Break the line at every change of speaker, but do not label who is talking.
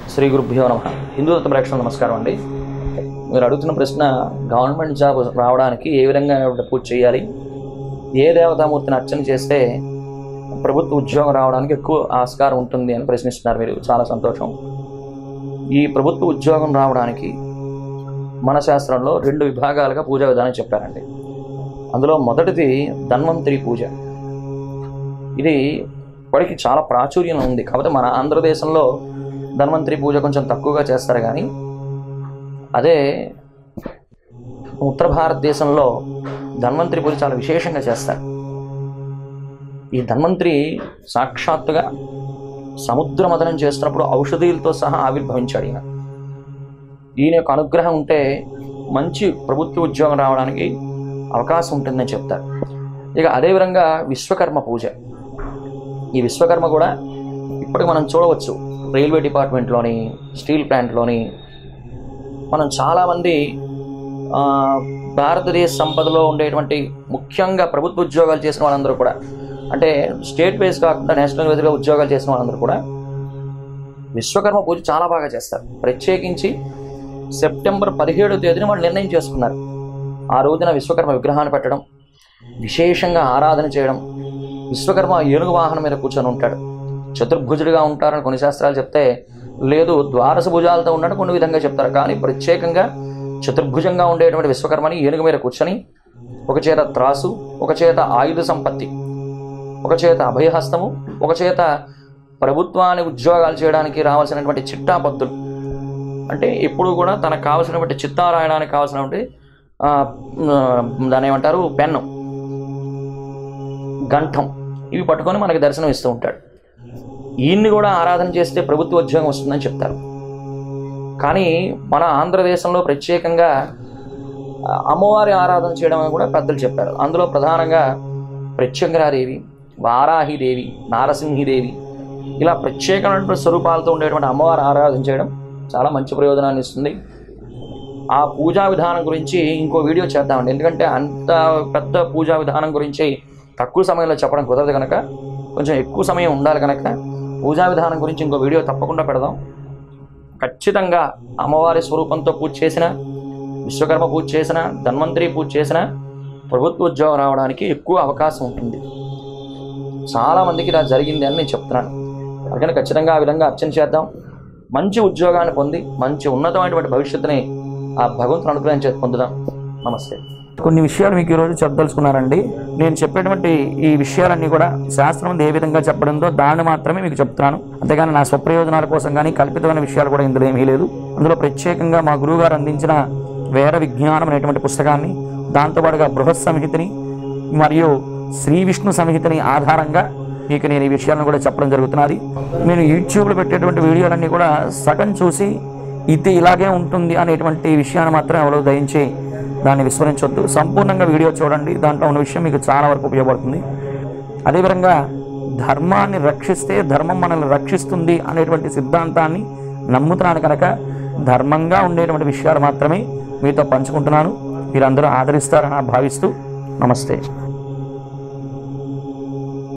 శ్రీ గురుభ్యో నమ హిందూ దత్త ప్రేక్షకులకు నమస్కారం అండి మీరు అడుగుతున్న ప్రశ్న గవర్నమెంట్ జాబ్ రావడానికి ఏ విధంగా పూజ చేయాలి ఏ దేవతామూర్తిని అర్చన చేస్తే ప్రభుత్వ ఉద్యోగం రావడానికి ఎక్కువ ఆస్కారం ఉంటుంది అని ప్రశ్నిస్తున్నారు మీరు చాలా సంతోషం ఈ ప్రభుత్వ ఉద్యోగం రావడానికి మన శాస్త్రంలో రెండు విభాగాలుగా పూజా విధానం చెప్పారండి అందులో మొదటిది ధన్వంతరి పూజ ఇది ఇప్పటికి చాలా ప్రాచుర్యం ఉంది కాకపోతే మన ఆంధ్రదేశంలో ధన్వంతరి పూజ కొంచెం తక్కువగా చేస్తారు కానీ అదే ఉత్తర భారతదేశంలో ధన్వంతరి పూజ చాలా విశేషంగా చేస్తారు ఈ ధన్వంతరి సాక్షాత్తుగా సముద్ర మదనం చేస్తున్నప్పుడు ఔషధీలతో సహా ఆవిర్భవించాడు ఈయన ఈయన యొక్క అనుగ్రహం ఉంటే మంచి ప్రభుత్వ ఉద్యోగం రావడానికి అవకాశం ఉంటుందని చెప్తారు ఇక అదేవిధంగా విశ్వకర్మ పూజ ఈ విశ్వకర్మ కూడా ఇప్పటికి మనం చూడవచ్చు రైల్వే డిపార్ట్మెంట్లోని స్టీల్ ప్లాంట్లోని మనం చాలామంది ఆ, భారతదేశ సంపదలో ఉండేటువంటి ముఖ్యంగా ప్రభుత్వ ఉద్యోగాలు చేసిన వాళ్ళందరూ కూడా అంటే స్టేట్ బేస్ కాకుండా నేషనల్ వైజ్గా ఉద్యోగాలు చేసిన వాళ్ళందరూ కూడా విశ్వకర్మ పూజ చాలా బాగా చేస్తారు ప్రత్యేకించి సెప్టెంబర్ పదిహేడో తేదీన వాళ్ళు నిర్ణయం చేసుకున్నారు ఆ రోజున విశ్వకర్మ విగ్రహాన్ని పెట్టడం విశేషంగా ఆరాధన చేయడం విశ్వకర్మ ఏనుగు వాహనం మీద కూర్చొని ఉంటాడు చతుర్భుజుడిగా ఉంటారని కొన్ని శాస్త్రాలు చెప్తే లేదు ద్వారస భుజాలతో ఉన్నాడు కొన్ని విధంగా చెప్తారు కానీ ప్రత్యేకంగా చతుర్భుజంగా ఉండేటువంటి విశ్వకర్మని ఏనుగు మీద కూర్చొని ఒక చేత త్రాసు ఒక చేత ఆయుధ సంపత్తి ఒక చేత అభయహస్తము ఒక చేత ప్రభుత్వాన్ని ఉద్యోగాలు చేయడానికి రావాల్సినటువంటి చిట్టాపత్తులు అంటే ఎప్పుడు కూడా తనకు కావాల్సినటువంటి చిత్తా రాయడానికి కావాల్సినటువంటి ఆ, దాన్ని ఏమంటారు పెన్ను గంఠం ఇవి పట్టుకొని మనకి దర్శనం ఇస్తూ ఉంటాడు ఈయన్ని కూడా ఆరాధన చేస్తే ప్రభుత్వ ఉద్యోగం వస్తుందని చెప్తారు కానీ మన ఆంధ్రదేశంలో ప్రత్యేకంగా ఆ, అమ్మవారి ఆరాధన చేయడం అని కూడా పెద్దలు చెప్పారు అందులో ప్రధానంగా ప్రత్యంగరాదేవి వారాహిదేవి నారసింహిదేవి ఇలా ప్రత్యేకమైనటువంటి స్వరూపాలతో ఉండేటువంటి అమ్మవారి ఆరాధన చేయడం చాలా మంచి ప్రయోజనాన్ని ఇస్తుంది ఆ పూజా విధానం గురించి ఇంకో వీడియో చేద్దామండి ఎందుకంటే అంత పెద్ద పూజా విధానం గురించి తక్కువ సమయంలో చెప్పడం కుదరదు కనుక కొంచెం ఎక్కువ సమయం ఉండాలి కనుక పూజా విధానం గురించి ఇంకో వీడియో తప్పకుండా పెడదాం ఖచ్చితంగా అమ్మవారి స్వరూపంతో పూజ చేసిన విశ్వకర్మ పూజ చేసిన ధన్వంతరి పూజ చేసిన ప్రభుత్వ ఉద్యోగం రావడానికి ఎక్కువ అవకాశం ఉంటుంది చాలామందికి ఇలా జరిగింది అని నేను చెప్తున్నాను అందుకని ఖచ్చితంగా ఆ విధంగా అర్చన చేద్దాం మంచి ఉద్యోగాన్ని పొంది మంచి ఉన్నతమైనటువంటి భవిష్యత్తుని ఆ భగవంతుని అనుగ్రహం చేతి పొందుదాం నమస్తే కొన్ని విషయాలు మీకు ఈరోజు చెప్పదలుచుకున్నారండి నేను చెప్పేటువంటి ఈ విషయాలన్నీ కూడా శాస్త్రం ఏ విధంగా చెప్పడంతో దాన్ని మాత్రమే మీకు చెప్తున్నాను అంతేగాని నా స్వప్రయోజనాల కోసం కానీ కల్పితమైన విషయాలు కూడా ఇందులో ఏమీ లేదు అందులో ప్రత్యేకంగా మా గురువుగారు అందించిన వేద విజ్ఞానం అనేటువంటి పుస్తకాన్ని దాంతోపాటుగా బృహత్ సంహితని మరియు శ్రీ విష్ణు సంహితని ఆధారంగా మీకు నేను ఈ విషయాలను కూడా చెప్పడం జరుగుతున్నది నేను యూట్యూబ్లో పెట్టేటువంటి వీడియోలన్నీ కూడా సగం చూసి ఇది ఇలాగే ఉంటుంది అనేటువంటి విషయాన్ని మాత్రం ఎవరో దయించి దాన్ని విస్మరించొద్దు సంపూర్ణంగా వీడియో చూడండి దాంట్లో ఉన్న విషయం మీకు చాలా వరకు ఉపయోగపడుతుంది అదేవిధంగా ధర్మాన్ని రక్షిస్తే ధర్మం మనల్ని రక్షిస్తుంది అనేటువంటి సిద్ధాంతాన్ని నమ్ముతున్నాను కనుక ధర్మంగా ఉండేటువంటి విషయాలు మాత్రమే మీతో పంచుకుంటున్నాను మీరందరూ ఆదరిస్తారని భావిస్తూ నమస్తే